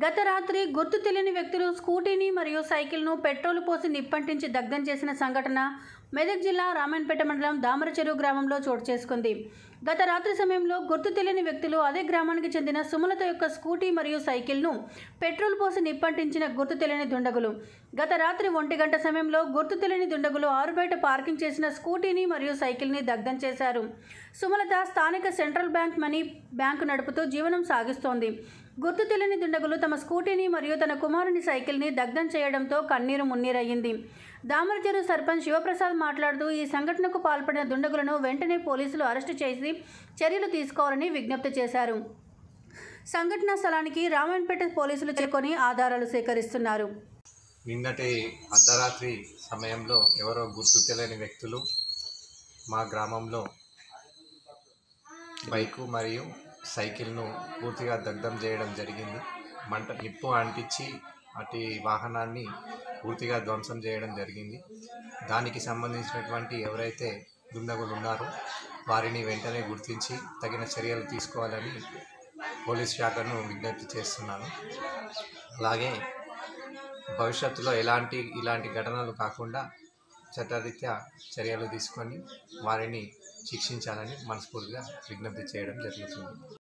గత రాత్రి గుర్తు తెలియని వ్యక్తులు స్కూటీని మరియు సైకిల్ను పెట్రోల్ పోసి నిప్పంటించి దగ్ధం చేసిన సంఘటన మెదక్ జిల్లా రామాయణపేట మండలం దామరచెరువు గ్రామంలో చోటు చేసుకుంది గత రాత్రి సమయంలో గుర్తు తెలియని వ్యక్తులు అదే గ్రామానికి చెందిన సుమలత యొక్క స్కూటీ మరియు సైకిల్ను పెట్రోల్ పోసి నిప్పంటించిన గుర్తు తెలియని దుండగులు గత రాత్రి ఒంటి గంట సమయంలో గుర్తు తెలియని దుండగులు ఆరుబయట పార్కింగ్ చేసిన స్కూటీని మరియు సైకిల్ని దగ్ధం చేశారు సుమలత స్థానిక సెంట్రల్ బ్యాంక్ మనీ బ్యాంకు నడుపుతూ జీవనం సాగిస్తోంది గుర్తు తెలియని దుండగులు తమ స్కూటీని మరియు తన కుమారుని సైకిల్ని దగ్ధం చేయడంతో కన్నీరు మున్నీరయ్యింది దామరచెరు సర్పంచ్ శివప్రసాద్ మాట్లాడుతూ ఈ సంఘటనకు పాల్పడిన దుండగులను వెంటనే పోలీసులు అరెస్టు చేసి చర్యలు తీసుకోవాలని విజ్ఞప్తి చేశారు సంఘటనా స్థలానికి రామాయణపేట పోలీసులు చేరుకొని ఆధారాలు సేకరిస్తున్నారు నిన్నటి అర్ధరాత్రి సమయంలో ఎవరో గుర్తు తెలియని వ్యక్తులు మా గ్రామంలో బైకు మరియు సైకిల్ను పూర్తిగా దగ్ధం చేయడం జరిగింది మంట నిప్పు అంటించి అటు వాహనాన్ని పూర్తిగా ధ్వంసం చేయడం జరిగింది దానికి సంబంధించినటువంటి ఎవరైతే దుండగులు ఉన్నారో వారిని వెంటనే గుర్తించి తగిన చర్యలు తీసుకోవాలని పోలీస్ శాఖను విజ్ఞప్తి చేస్తున్నాను అలాగే భవిష్యత్తులో ఎలాంటి ఇలాంటి ఘటనలు కాకుండా చట్టరీత్యా చర్యలు తీసుకొని వారిని శిక్షించాలని మనస్ఫూర్తిగా విజ్ఞప్తి చేయడం జరుగుతుంది